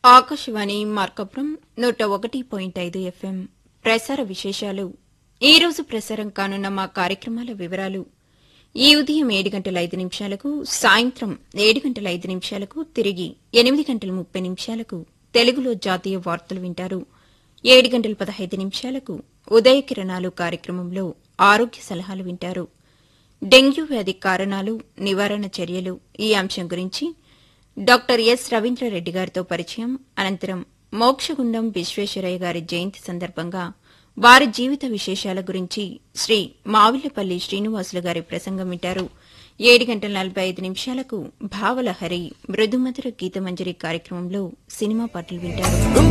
ఆకాశవాణి మార్కపురం నూట ఒకటి పాయింట్ ఐదు ఎఫ్ఎం ప్రసార విశేషాలు ఈ రోజు ప్రసారం కానున్న మా కార్యక్రమాల వివరాలు ఈ ఉదయం ఏడు గంటల ఐదు నిమిషాలకు సాయంత్రం ఏడు గంటల ఐదు నిమిషాలకు తిరిగి ఎనిమిది గంటల ముప్పై నిమిషాలకు తెలుగులో జాతీయ వార్తలు వింటారు ఏడు గంటల పదహైదు నిమిషాలకు ఉదయ కిరణాలు కార్యక్రమంలో ఆరోగ్య సలహాలు వింటారు డెంగ్యూ వ్యాధి కారణాలు నివారణ చర్యలు ఈ అంశం గురించి డాక్టర్ ఎస్ రవీంద్రారెడ్డి గారితో పరిచయం అనంతరం మోక్షగుండం విశ్వేశ్వరయ్య గారి జయంతి సందర్భంగా వారి జీవిత విశేషాల గురించి శ్రీ మావిళ్లపల్లి శ్రీనివాసులు గారి ప్రసంగం వింటారు ఏడు గంటల నలభై ఐదు నిమిషాలకు భావలహరి మృదుమధుర గీతమంజరి కార్యక్రమంలో సినిమా పాటలు వింటారు